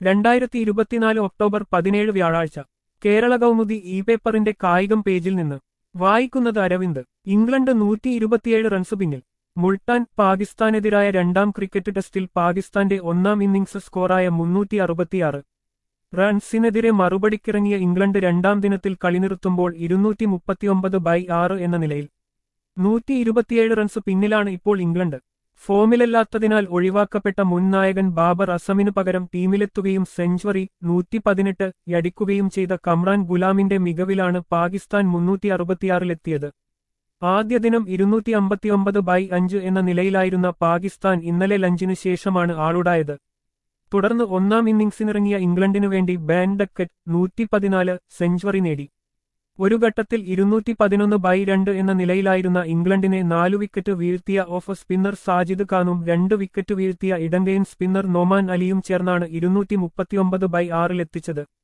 രണ്ടായിരത്തി ഇരുപത്തിനാല് ഒക്ടോബർ പതിനേഴ് വ്യാഴാഴ്ച കേരള കൗമുദി ഇ പേപ്പറിന്റെ കായികം പേജിൽ നിന്ന് വായിക്കുന്നത് അരവിന്ദ് ഇംഗ്ലണ്ട് നൂറ്റി ഇരുപത്തിയേഴ് റൺസ് പിന്നിൽ മുൾട്ടാൻ പാകിസ്ഥാനെതിരായ രണ്ടാം ക്രിക്കറ്റ് ടെസ്റ്റിൽ പാകിസ്ഥാന്റെ ഒന്നാം ഇന്നിംഗ്സ് സ്കോറായ മുന്നൂറ്റി അറുപത്തിയാറ് റൺസിനെതിരെ മറുപടിക്കിറങ്ങിയ ഇംഗ്ലണ്ട് രണ്ടാം ദിനത്തിൽ കളി നിർത്തുമ്പോൾ ഇരുന്നൂറ്റി മുപ്പത്തിയൊമ്പത് ബൈ ആറ് എന്ന നിലയിൽ നൂറ്റി ഇരുപത്തിയേഴ് റൺസ് പിന്നിലാണ് ഇപ്പോൾ ഇംഗ്ലണ്ട് ഫോമിലല്ലാത്തതിനാൽ ഒഴിവാക്കപ്പെട്ട മുൻ നായകൻ ബാബർ അസമിനു പകരം ടീമിലെത്തുകയും സെഞ്ചുറി നൂറ്റി പതിനെട്ട് യടിക്കുകയും ചെയ്ത കമ്രാൻ ഗുലാമിന്റെ മികവിലാണ് പാകിസ്ഥാൻ മുന്നൂറ്റി അറുപത്തിയാറിലെത്തിയത് ആദ്യ ദിനം ഇരുന്നൂറ്റി അമ്പത്തിയൊമ്പത് ബൈ അഞ്ച് എന്ന നിലയിലായിരുന്ന പാകിസ്ഥാൻ ഇന്നലെ ലഞ്ചിനു ശേഷമാണ് ആളുടായത് തുടർന്ന് ഒന്നാം ഇന്നിംഗ്സിനിറങ്ങിയ ഇംഗ്ലണ്ടിനു വേണ്ടി ബാൻ ഡക്കറ്റ് നൂറ്റി പതിനാല് സെഞ്ചുറി നേടി ഒരു ഘട്ടത്തിൽ ഇരുന്നൂറ്റി പതിനൊന്ന് ബൈ രണ്ട് എന്ന നിലയിലായിരുന്ന ഇംഗ്ലണ്ടിനെ നാലു വിക്കറ്റ് വീഴ്ത്തിയ ഓഫ് സ്പിന്നർ സാജിദ് ഖാനും രണ്ട് വിക്കറ്റ് വീഴ്ത്തിയ ഇടങ്കയൻ സ്പിന്നർ നൊമാൻ അലിയും ചേർന്നാണ് ഇരുന്നൂറ്റി മുപ്പത്തിയൊമ്പത് ബൈ ആറിലെത്തിച്ചത്